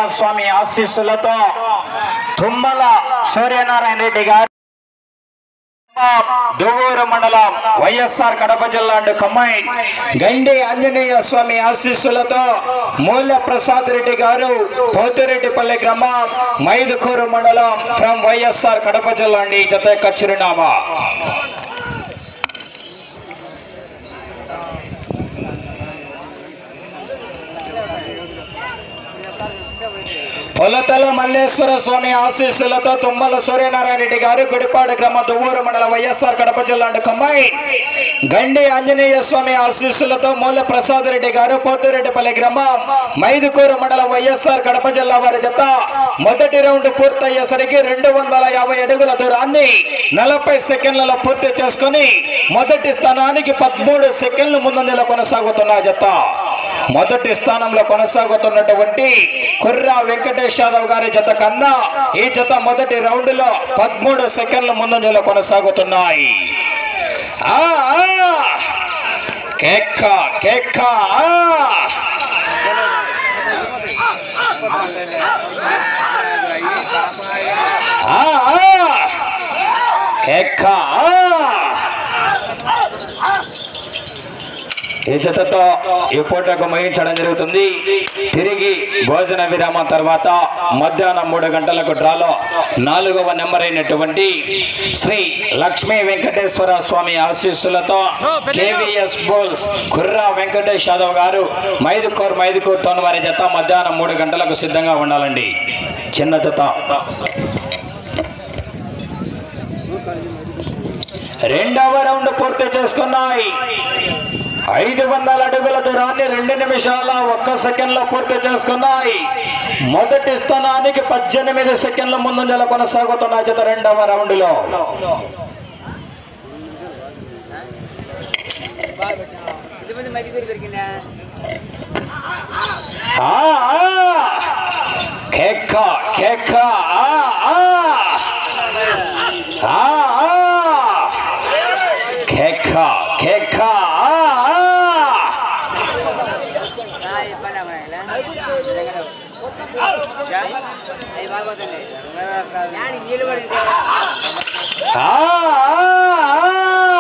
స్వామి ఆశీస్సులతో తుమ్మల సూర్యనారాయణ రెడ్డి గారు దువ్వూరు మండలం వైఎస్ఆర్ కడప జిల్లా అండ్ కమ్మాయి గండి ఆంజనేయ స్వామి ఆశీస్సులతో మూల ప్రసాద్ రెడ్డి గారు పోతిరెడ్డిపల్లి గ్రామం మైదుకూరు మండలం ఫ్రమ్ వైఎస్ఆర్ కడప జిల్లా అండి ఈ జత యొక్క చిరునామా పొలతల మల్లేశ్వర స్వామి ఆశీస్సులతో తుమ్మల సూర్యనారాయణ రెడ్డి గారు గుడిపాడు గ్రామ దువ్వూరు మండలం వైఎస్ఆర్ కడప జిల్లా అండ్ కమ్మాయి గండి ఆంజనేయ స్వామి ఆశీస్సులతో మూల ప్రసాద్ రెడ్డి గారు పోతిరెడ్డిపల్లి గ్రామం మైదుకూరు మండలం వైఎస్ఆర్ కడప జిల్లా వారి జత మొదటి రౌండ్ పూర్తయ్యేసరికి రెండు వందల యాభై అడుగుల దూరాన్ని నలభై సెకండ్లలో పూర్తి చేసుకొని మొదటి స్థానానికి పదమూడు సెకండ్లు ముందంజలో కొనసాగుతున్న జత మొదటి స్థానంలో కొనసాగుతున్నటువంటి కుర్రా వెంకటేష్ యాదవ్ గారి జత కన్నా ఈ జత మొదటి రౌండ్ లో పదమూడు సెకండ్ల ముందంజలో కొనసాగుతున్నాయి ఆ, ఆ! కేక్క కేక్క ఆ! ఆ, ఆ! కేక్క ఆ! ఈ జతతో ఈ పూటకు ముగించడం జరుగుతుంది తిరిగి భోజన విరామం తర్వాత మధ్యాహ్నం మూడు గంటలకు డ్రాలో నాలుగవ నెంబర్ అయినటువంటి శ్రీ లక్ష్మీ వెంకటేశ్వర స్వామి ఆశీస్సులతో KVS bulls Kurra Venkatesh Yadav garu Mydukur Mydukur tone వారి జత మధ్యాహ్నం మూడు గంటలకు సిద్ధంగా ఉండాలండి చిన్న జత రెండవ రౌండ్ పూర్తి చేసుకున్నాయి ఐదు వందల అడుగుల దూరాన్ని రెండు నిమిషాల ఒక్క సెకండ్ లో పూర్తి చేసుకున్నాయి మొదటి స్థానానికి పద్దెనిమిది సెకండ్ల ముందంజల కొనసాగుతున్న జత రెండవ రౌండ్ లో ఇంతమంది మధ్య పేరు పెరిగిందా ఆ, ఆ! కేక్క కేక్క ఆ, ఆ! ఆ, ఆ! కేక్క కేక్క ఆ, ఆ! ఇబ్బంది అవి బాగుపోతుంది నీళ్ళు పడింది ఆ, ఆ, ఆ!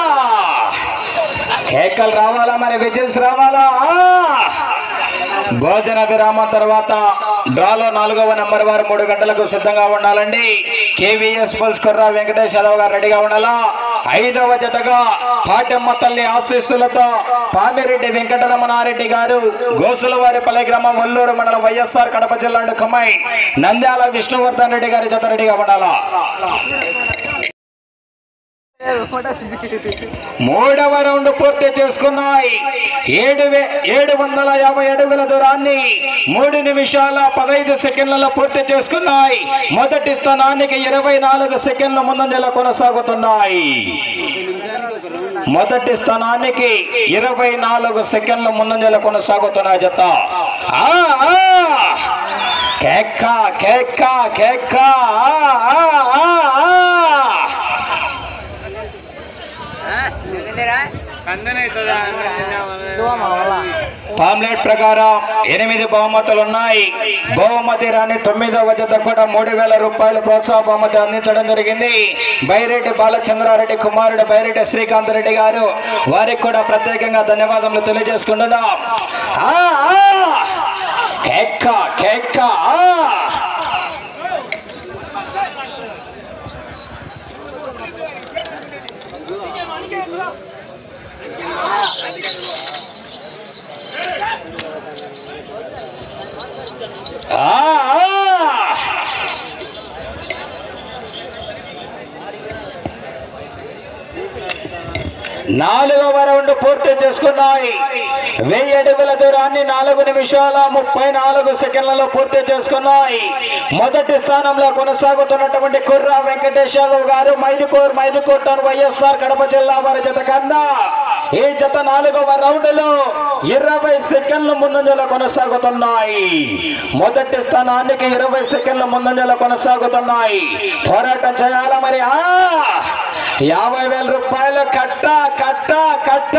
కేకలు రావాలా మరి విజిల్స్ రావాలా ఆ! భోజన విరామం తర్వాత డ్రాలో నాలుగవ నెంబర్ వారు మూడు గంటలకు సిద్ధంగా ఉండాలండి కేవీఎస్ బల్స్ కుర్రా వెంకటేష్ యాదవ్ గారు రెడీగా ఉండాలా ఐదవ జతగా పాటమ్మ తల్లి ఆశీస్సులతో పామిరెడ్డి వెంకటరమణారెడ్డి గారు గోసులవారిపల్లి గ్రామం వల్లూరు మండలం వైఎస్ఆర్ కడప జిల్లా అండ్ కమ్మాయి నంద్యాల విష్ణువర్ధన్ రెడ్డి గారి జత రెడీగా ఉండాలా మూడవ రౌండ్ పూర్తి చేసుకున్నాయి ఏడు వే ఏడు వందల యాభై అడుగుల దూరాన్ని మూడు నిమిషాల పదహైదు సెకండ్లలో పూర్తి చేసుకున్నాయి మొదటి స్థానానికి ఇరవై నాలుగు సెకండ్ల ముందంజలో కొనసాగుతున్నాయి మొదటి స్థానానికి ఇరవై నాలుగు సెకండ్ల ముందంజలో కొనసాగుతున్న జత ఆ, ఆ! కేక్క కేక్క కేక్క ఆ, ఆ, ఆ, ఆ! పాంప్లెట్ ప్రకారం ఎనిమిది బహుమతులు ఉన్నాయి బహుమతి రాని తొమ్మిదవ జత కూడా మూడు వేల రూపాయల ప్రోత్సాహ బహుమతి అందించడం జరిగింది బైరెడ్డి బాలచంద్రారెడ్డి కుమారుడు బైరెడ్డి శ్రీకాంత్ రెడ్డి గారు వారికి కూడా ప్రత్యేకంగా ధన్యవాదములు తెలియజేసుకుంటున్నాం ఆ, ఆ! కేక్క కేక్క ఆ! ఆ, ఆ! నాలుగవ రౌండ్ పూర్తి చేసుకున్నాయి వెయ్యి అడుగుల దూరాన్ని నాలుగు నిమిషాల ముప్పై నాలుగు సెకండ్లలో పూర్తి చేసుకున్నాయి మొదటి స్థానంలో కొనసాగుతున్నటువంటి కుర్రా వెంకటేష్ యాదవ్ గారు మైదుకూర్ మైదుకూర్ టౌన్ వైఎస్ఆర్ కడప జిల్లా వారి జత కన్నా ఈ జత నాలుగవ రౌండ్ లో ఇరవై సెకండ్ల ముందంజలో కొనసాగుతున్నాయి మొదటి స్థానానికి ఇరవై సెకండ్ల ముందంజలో కొనసాగుతున్నాయి పోరాటం చేయాలా మరి ఆ యాభై వేల రూపాయలు కట్ట కట్ట కట్ట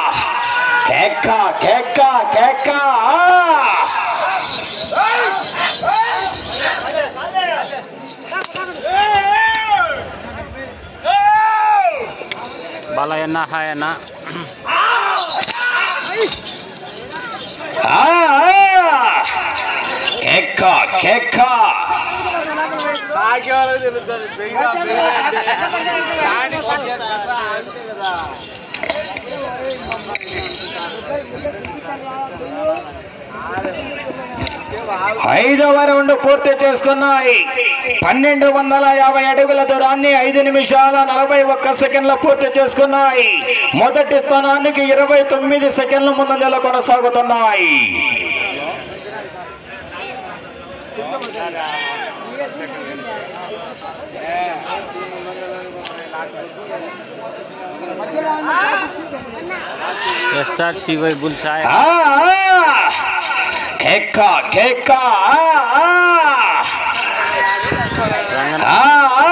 కేక్క కేక్క కేక్క ఆ! బాలయ్యన్న హాయ్ అన్న ఆ, ఆ. కేక్క కేక్క ఐదవ రౌండ్ పూర్తి చేసుకున్నాయి పన్నెండు వందల యాభై అడుగుల దూరాన్ని ఐదు నిమిషాల నలభై ఒక్క సెకండ్ల పూర్తి చేసుకున్నాయి మొదటి స్థానానికి ఇరవై తొమ్మిది సెకండ్ల ముందంజలో కొనసాగుతున్నాయి ఎస్ఆర్ సివై బుల్ సాయ్ ఆ, ఆ. కేక్క కేక్క ఆ, ఆ. రంగన ఆ, ఆ.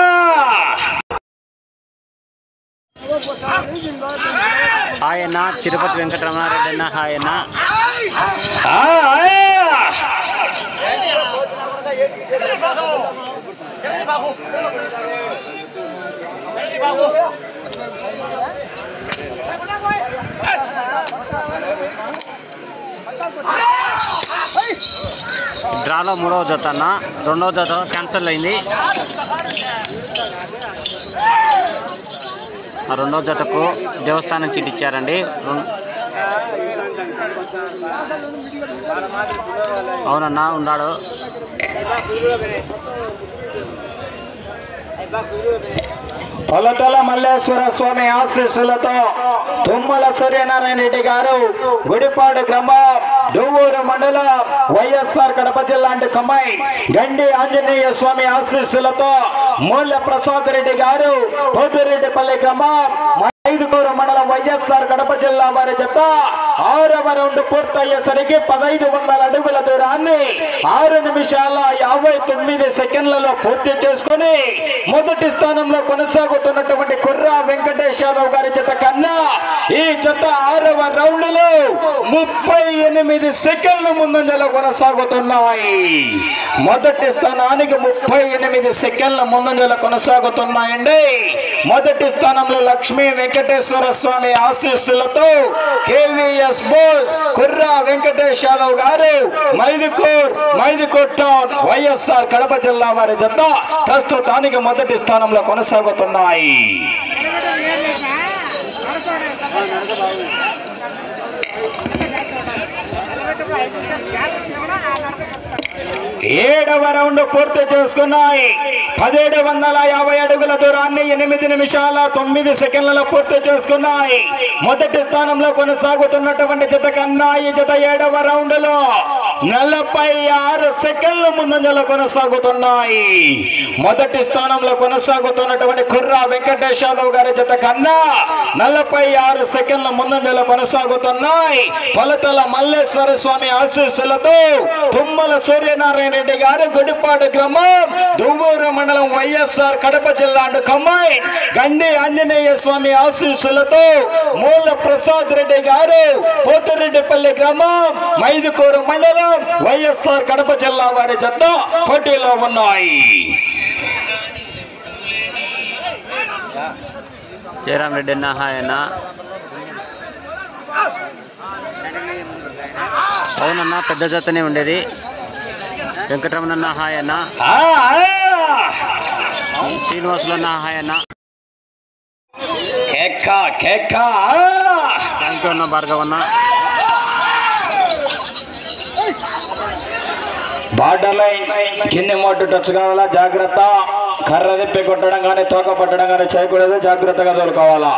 హాయ్ అన్న తిరుపతి వెంకటరమణారెడ్డి అన్న హాయ్ అన్న ఆ, ఆ. డ్రాలో మూడవ జత అన్న రెండవ జత క్యాన్సిల్ అయింది ఆ రెండవ జతకు దేవస్థానం చీటి ఇచ్చారండి రెం- అవునన్నా ఉన్నాడు పొలతల మల్లేశ్వర స్వామి ఆశీస్సులతో తుమ్మల సూర్యనారాయణ రెడ్డి గారు గుడిపాడు గ్రామం దువ్వూరు మండల వైఎస్ఆర్ కడప జిల్లా అంటే కమ్మాయి గండి ఆంజనేయ స్వామి ఆశీస్సులతో మూల ప్రసాద్ రెడ్డి గారు పోతిరెడ్డిపల్లి గ్రామం ఐదుగురు మండలం వైఎస్ఆర్ కడప జిల్లా వారి జత ఆరవ రౌండ్ పూర్తయ్యేసరికి పదహైదు వందల అడుగుల దూరాన్ని ఆరు నిమిషాల యాభై తొమ్మిది సెకండ్లలో పూర్తి చేసుకుని మొదటి స్థానంలో కొనసాగుతున్నటువంటి కుర్రా వెంకటేష్ యాదవ్ గారి జత కన్నా ఈ జత ఆరవ రౌండ్ లో ముప్పై ఎనిమిది సెకండ్ల ముందంజలో కొనసాగుతున్నాయి మొదటి స్థానానికి ముప్పై ఎనిమిది సెకండ్ల ముందంజలో కొనసాగుతున్నాయండి మొదటి స్థానంలో లక్ష్మీ వెంకటేశ్వర స్వామి ఆశీస్సులతో కేవీఎస్ బోస్ కుర్రా వెంకటేష్ యాదవ్ గారు మైదుకూర్ మైదుకూర్ టౌన్ వైఎస్ఆర్ కడప జిల్లా వారి జత ప్రస్తుతానికి మొదటి స్థానంలో కొనసాగుతున్నాయి ఏడవ రౌండ్ పూర్తి చేసుకున్నాయి పదిహేడు వందల యాభై అడుగుల దూరాన్ని ఎనిమిది నిమిషాల తొమ్మిది సెకండ్లలో పూర్తి చేసుకున్నాయి మొదటి స్థానంలో కొనసాగుతున్నటువంటి జత కన్నా ఈ జత ఏడవ రౌండ్ లో నలభై ఆరు సెకండ్ల ముందంజలో కొనసాగుతున్నాయి మొదటి స్థానంలో కొనసాగుతున్నటువంటి కుర్రా వెంకటేష్ యాదవ్ గారి జత కన్నా నలభై ఆరు సెకండ్ల ముందంజలో కొనసాగుతున్నాయి పొలతల మల్లేశ్వర స్వామి ఆశీస్సులతో తుమ్మల సూర్యనారాయణ రెడ్డి గారు గుడిపాడు గ్రామం దువ్వూరు మండలం వైఎస్ఆర్ కడప జిల్లా అండ్ కమ్మాయి గండి ఆంజనేయ స్వామి ఆశీస్సులతో మూల ప్రసాద్ రెడ్డి గారు పోతిరెడ్డిపల్లి గ్రామం మైదుకూరు మండలం వైఎస్ఆర్ కడప జిల్లా వారి జత పోటీలో ఉన్నాయి జయరాం రెడ్డి అన్న హాయ్ అన్న అవునన్న పెద్ద జతనే ఉండేది వెంకటరమణ అన్న హాయ్ అన్న ఆ, ఆ. శ్రీనివాసులు అన్న హాయ్ అన్న కేక్క కేక్క థ్యాంక్ యూ అన్న భార్గవ్ అన్న బార్డర్ లైన్ కింది మోటు టచ్ కావాలా జాగ్రత్త కర్ర తిప్పి కొట్టడం కానీ తోక పట్టడం కానీ చేయకూడదు జాగ్రత్తగా తోలుకోవాలా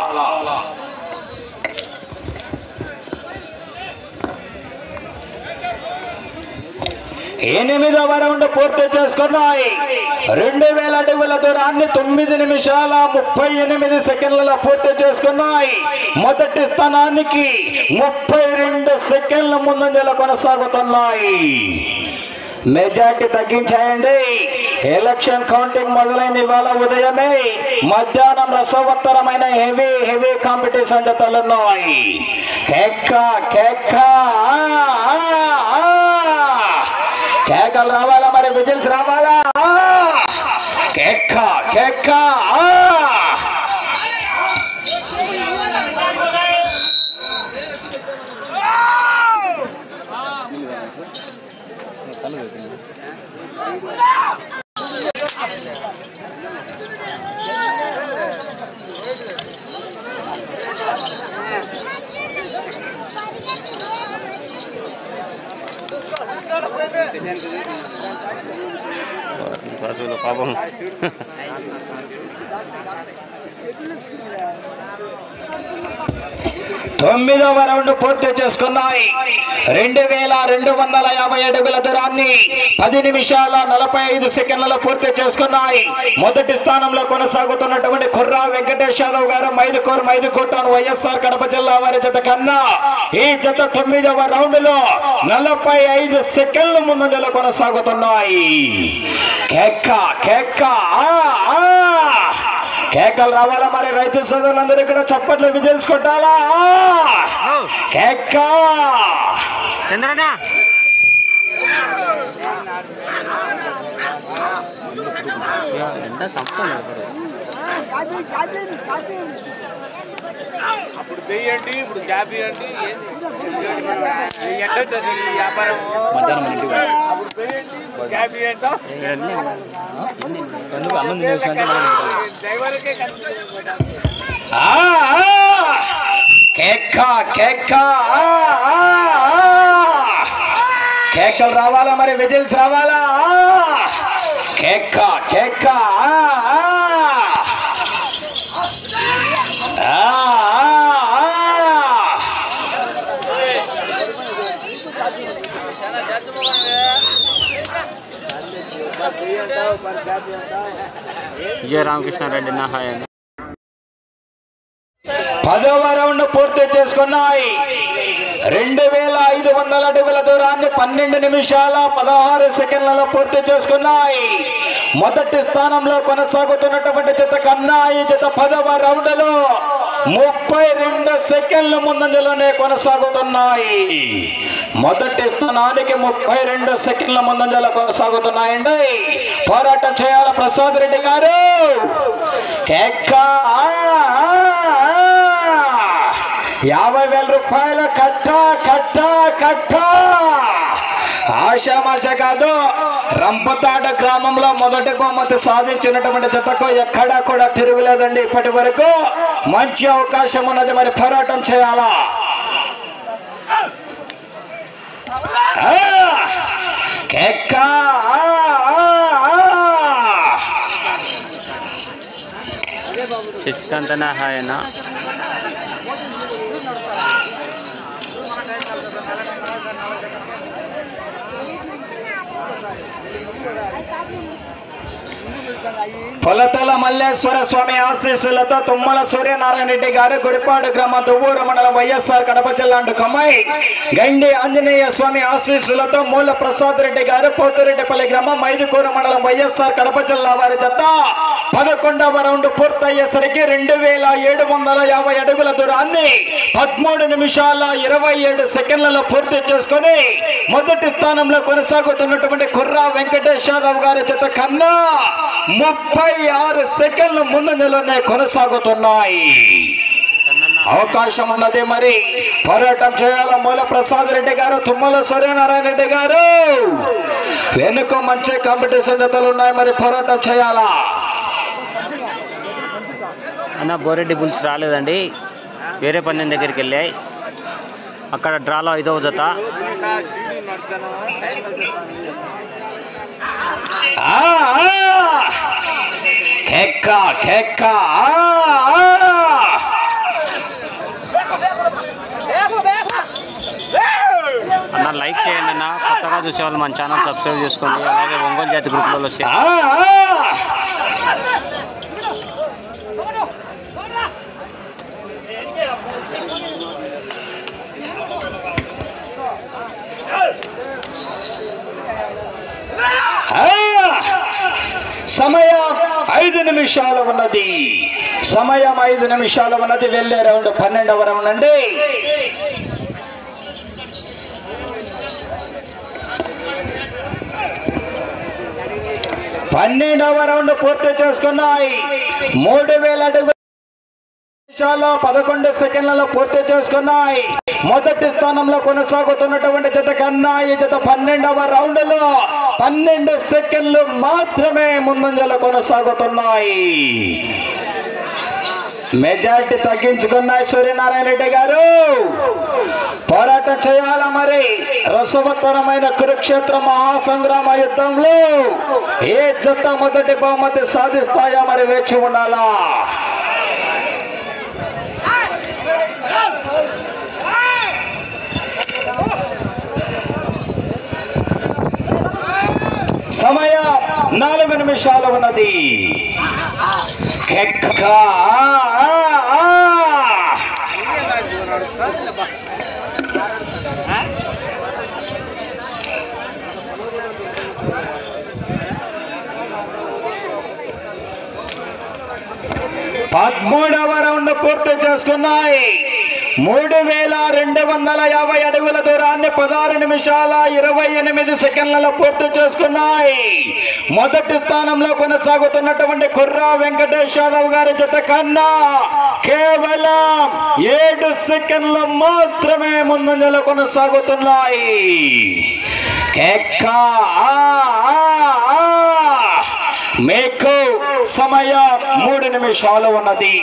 ఎనిమిదవ రౌండ్ పూర్తి చేసుకున్నాయి రెండు వేల అడుగుల దూరాన్ని తొమ్మిది నిమిషాల ముప్పై ఎనిమిది సెకండ్లలో పూర్తి చేసుకున్నాయి మొదటి స్థానానికి ముప్పై రెండు సెకండ్ల ముందంజలో కొనసాగుతున్నాయి మెజార్టీ తగ్గించేయండి ఎలక్షన్ కౌంటింగ్ మొదలైంది ఇవాళ ఉదయమే మధ్యాహ్నం రసవత్తరమైన హెవీ హెవీ కాంపిటీషన్ జతలున్నాయి కేక్క కేక్క ఆ, ఆ, ఆ. కేకలు రావాలా మరి విజిల్స్ రావాలా ఆ. కేక్క కేక్క ఆ. పశువులు పాపం తొమ్మిదవ రౌండ్ పూర్తి చేసుకున్నాయి రెండు వేల రెండు వందల యాభై అడుగుల దూరాన్ని పది నిమిషాల నలభై ఐదు సెకండ్లలో పూర్తి చేసుకున్నాయి మొదటి స్థానంలో కొనసాగుతున్నటువంటి కుర్రా వెంకటేష్ యాదవ్ గారు మైదుకూరు మైదుకూటన్ వైఎస్ఆర్ కడప జిల్లా వారి జత కన్నా ఈ జత తొమ్మిదవ రౌండ్ లో నలభై ఐదు సెకండ్ల ముందంజలో కొనసాగుతున్నాయి కేక్క కేక్క ఆ, ఆ. కేకలు రావాలా మరి రైతు సోదరులందరూ ఇక్కడ చప్పట్లు విజిల్స్ కొట్టాలా కేక చంద్రనా ఎంత సంపద ఇప్పుడు వెయ్యండి ఇప్పుడు గ్యాప్ ఇవ్వండి ఎట్లవుతుంది ఈ వ్యాపారం అప్పుడు వెయ్యండి గ్యాప్ ఇవ్వండి డ్రైవర్కే కనిపిస్తుంది ఆ, ఆ. కేక కేక ఆ, ఆ, ఆ. కేకలు రావాలా మరి విజిల్స్ రావాలా కేక కేక ఆ, ఆ. ఆ, ఆ, ఆ. విజయ రామకృష్ణారెడ్డి నా హాయ్ అండి పదవ రౌండ్ పూర్తి చేసుకున్నాయి రెండు వేల ఐదు వందల అడుగుల దూరాన్ని పన్నెండు నిమిషాల పదహారు సెకండ్లలో పూర్తి చేసుకున్నాయి మొదటి స్థానంలో కొనసాగుతున్నటువంటి జత కన్నా ఈ జత పదవ రౌండ్ లో ముప్పై రెండు సెకండ్ల ముందంజలోనే కొనసాగుతున్నాయి మొదటి స్థానానికి ముప్పై రెండు సెకండ్ల ముందంజలో కొనసాగుతున్నాయండి పోరాటం చేయాల ప్రసాద్ రెడ్డి గారు కేక్క ఆ, ఆ, ఆ. యాభై వేల రూపాయల కట్ట కట్ట కట్ట ఆశామాష కాదు రంపతాట గ్రామంలో మొదటి బహుమతి సాధించినటువంటి జతకు ఎక్కడా కూడా తిరుగులేదండి ఇప్పటి వరకు మంచి అవకాశం ఉన్నది మరి పోరాటం చేయాలా ఆ! కేక్క ఆ, ఆ, ఆ. శశికాంత్ నా హాయ్ అన్న పొలతల మల్లేశ్వర స్వామి ఆశీస్సులతో తుమ్మల సూర్యనారాయణ రెడ్డి గారు గుడిపాడు గ్రామ దువ్వూరు మండలం వైఎస్ఆర్ కడప జిల్లా కమ్మాయి గండి ఆంజనేయ స్వామి ఆశీస్సులతో మూల ప్రసాద్ రెడ్డి గారు పోతురెడ్డిపల్లి గ్రామం మైదుకూరు మండలం వైఎస్ఆర్ కడప జిల్లా వారి జత పదకొండవ రౌండ్ పూర్తయ్యేసరికి రెండు వేల ఏడు వందల యాభై అడుగుల దూరాన్ని పదమూడు నిమిషాల ఇరవై ఏడు సెకండ్లలో పూర్తి చేసుకొని మొదటి స్థానంలో కొనసాగుతున్నటువంటి కుర్రా వెంకటేష్ యాదవ్ గారి జత కన్నా ముప్పై ఆరు సెకండ్ల ముందంజలోనే కొనసాగుతున్నాయి అవకాశం ఉన్నది మరి పోరాటం చేయాల మూల ప్రసాద్ రెడ్డి గారు తుమ్మల సూర్యనారాయణ రెడ్డి గారు వెనుక మంచి కాంపిటీషన్ జతలు ఉన్నాయి మరి పోరాటం చేయాలా అన్న బోరెడ్డి బుల్స్ రాలేదండి వేరే పందెం దగ్గరికి వెళ్ళాయి అక్కడ డ్రాలో ఐదవ జత ఆ, ఆ! కేక్క కేక్క ఆ, ఆ! అన్న లైక్ చేయండి అన్న కొత్తగా చూసే వాళ్ళు మన ఛానల్ సబ్స్క్రైబ్ చేసుకోండి అలాగే ఒంగోలు జాతి గ్రూప్లలో షేర్ ఆ, ఆ! ఆ! సమయం ఐదు నిమిషాలు ఉన్నది సమయం ఐదు నిమిషాలు ఉన్నది వెళ్ళే రౌండ్ పన్నెండవ రౌండ్ అండి పన్నెండవ రౌండ్ పూర్తి చేసుకున్నాయి మూడు వేల అడుగు నిమిషాల్లో పదకొండు సెకండ్లలో పూర్తి చేసుకున్నాయి మొదటి స్థానంలో కొనసాగుతున్నటువంటి జత కన్నా ఈ జత పన్నెండవ రౌండ్ లో పన్నెండు సెకండ్లు మాత్రమే ముందంజలో కొనసాగుతున్నాయి మెజారిటీ తగ్గించుకున్నాయి సూర్యనారాయణ రెడ్డి గారు పోరాటం చేయాల మరి రసవత్తరమైన కురుక్షేత్ర మహాసంగ్రామ యుద్ధంలో ఏ జత మొదటి బహుమతి సాధిస్తాయా మరి వేచి ఉండాలా సమయం నాలుగు నిమిషాలు ఉన్నది కెక్క ఆ, ఆ, ఆ. పదమూడవ రౌండ్ పూర్తి చేసుకున్నాయి మూడు వేల రెండు వందల యాభై అడుగుల దూరాన్ని పదహారు నిమిషాల ఇరవై ఎనిమిది సెకండ్లలో పూర్తి చేసుకున్నాయి మొదటి స్థానంలో కొనసాగుతున్నటువంటి కుర్రా వెంకటేష్ యాదవ్ గారి జత కన్నా కేవలం ఏడు సెకండ్లు మాత్రమే ముందంజలో కొనసాగుతున్నాయి కేక్క ఆ, ఆ, ఆ. మీకు సమయం మూడు నిమిషాలు ఉన్నది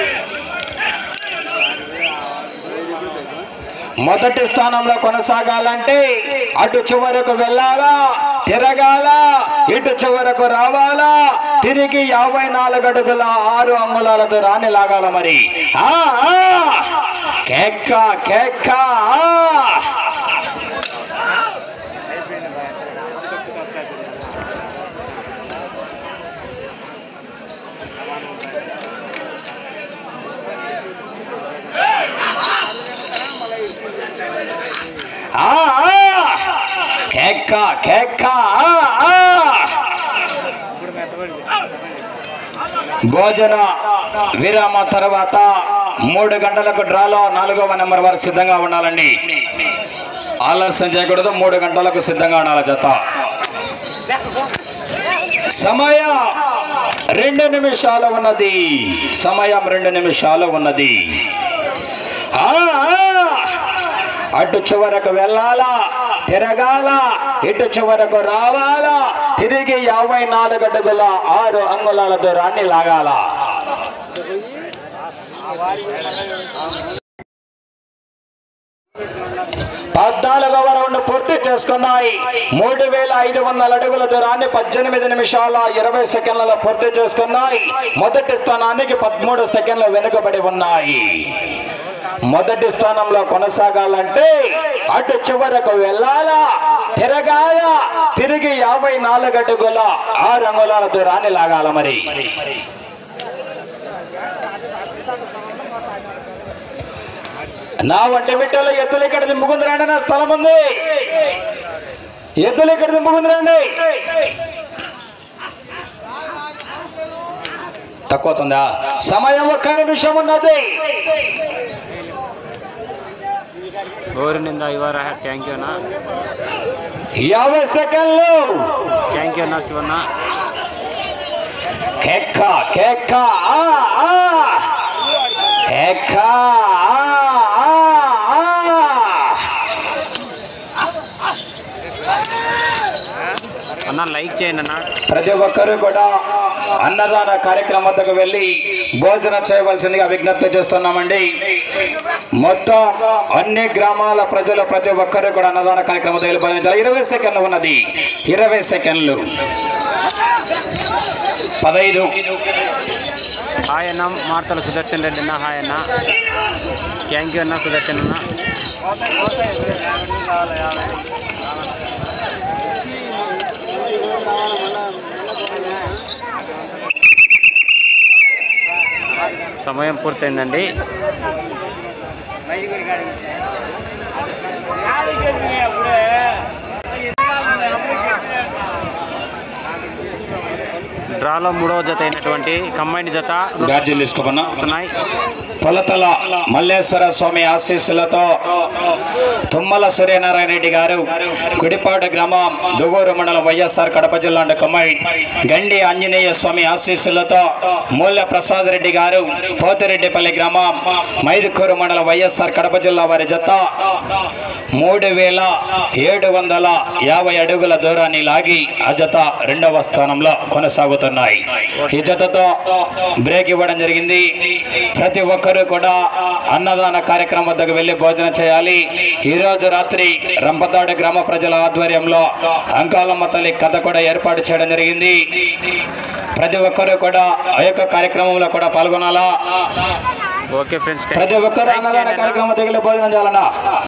మొదటి స్థానంలో కొనసాగాలంటే అటు చివరకు వెళ్ళాలా తిరగాల ఇటు చివరకు రావాలా తిరిగి యాభై నాలుగు అడుగుల ఆరు అంగుళాల దూరాన్ని లాగాల మరి ఆ ఆ! కేక్క కేక్క ఆ! ఆ ఆ! కేక్క కేక్క ఆ ఆ! భోజన విరామ తర్వాత మూడు గంటలకు డ్రాలో నాలుగవ నెంబర్ వారు సిద్ధంగా ఉండాలండి ఆలస్యం చేయకూడదు మూడు గంటలకు సిద్ధంగా ఉండాలి జత సమయం రెండు నిమిషాలు ఉన్నది సమయం రెండు నిమిషాలు ఉన్నది ఆ ఆ! అటు చివరకు వెళ్ళాలా తిరగాల ఇటు చివరకు రావాలా తిరిగి యాభై నాలుగు అడుగుల ఆరు అంగుళాల దూరాన్ని లాగాల పద్నాలుగవ రౌండ్ పూర్తి చేసుకున్నాయి మూడు వేల ఐదు వందల అడుగుల దూరాన్ని పద్దెనిమిది నిమిషాల ఇరవై సెకండ్లలో పూర్తి చేసుకున్నాయి మొదటి స్థానానికి పదమూడు సెకండ్లు వెనుకబడి ఉన్నాయి మొదటి స్థానంలో కొనసాగాలంటే అటు చివరకు వెళ్ళాలా తిరగాల తిరిగి యాభై నాలుగు అడుగుల ఆరు అంగుళాల దూరాన్ని లాగాల మరి నా వంటి బిడ్డలు ఎద్దులు ఇక్కడ దింపుకుంది రండి నా స్థలం ఉంది ఎద్దులు ఇక్కడ దింపుకుంది రండి తక్కువ అవుతుందా సమయం ఒక్క నిమిషం ఉన్నది ಊರಿನಿಂದ ಇವರ ಥ್ಯಾಂಕ್ ಯು ಅಣ್ಣ యాభై సెకండ్లు ಥ್ಯಾಂಕ್ ಯು ಅಣ್ಣ ಶಿವಣ್ಣ కేక్క కేక్క ఆ, ఆ. కేక్క ఆ, ఆ, ఆ. అన్న లైక్ చేయండి అన్న ప్రతి ఒక్కరూ కూడా అన్నదాన కార్యక్రమం వద్దకు వెళ్ళి భోజనం చేయవలసిందిగా విజ్ఞప్తి చేస్తున్నామండి మొత్తం అన్ని గ్రామాల ప్రజలు ప్రతి ఒక్కరూ కూడా అన్నదాన కార్యక్రమం వెళ్ళిపోయించాలి ఇరవై సెకండ్లు ఉన్నది ఇరవై సెకండ్లు పదైదు హాయ్ అన్న మార్తల సుదర్శన్ రెడ్డి అన్న హాయ్ అన్న థ్యాంక్ యూ అన్న సుదర్శన్ అన్న సమయం పూర్తయిందండి డ్రాలో మూడవ జత అయినటువంటి కంబైండ్ జత బ్యాడ్జీలు తీసుకోమన్నా ఉన్నాయి కొలతల మల్లేశ్వర స్వామి ఆశీస్సులతో తుమ్మల సూర్యనారాయణ రెడ్డి గారు గుడిపాడు గ్రామం దుగూరు మండలం వైఎస్ఆర్ కడప జిల్లా అండ్ కమ్మాయి గండి ఆంజనేయ స్వామి ఆశీస్సులతో మూల ప్రసాద్ రెడ్డి గారు పోతిరెడ్డిపల్లి గ్రామం మైదుకూరు మండలం వైఎస్ఆర్ కడప జిల్లా వారి జత మూడు వేల ఏడు వందల యాభై అడుగుల దూరాన్ని లాగి ఆ జత రెండవ స్థానంలో కొనసాగుతున్నాయి ఈ జతతో బ్రేక్ ఇవ్వడం జరిగింది ప్రతి ఒక్కరూ కూడా అన్నదాన కార్యక్రమం వద్దకు వెళ్ళి భోజనం చేయాలి ఈ రోజు రాత్రి రంపతాడు గ్రామ ప్రజల ఆధ్వర్యంలో అంకాలమ్మ తల్లి కథ కూడా ఏర్పాటు చేయడం జరిగింది ప్రతి ఒక్కరూ కూడా ఆ యొక్క కార్యక్రమంలో కూడా పాల్గొనాలా ఓకే ఫ్రెండ్స్ ప్రతి ఒక్కరూ అన్నదాన కార్యక్రమం దగ్గర భోజనం చేయాలన్నా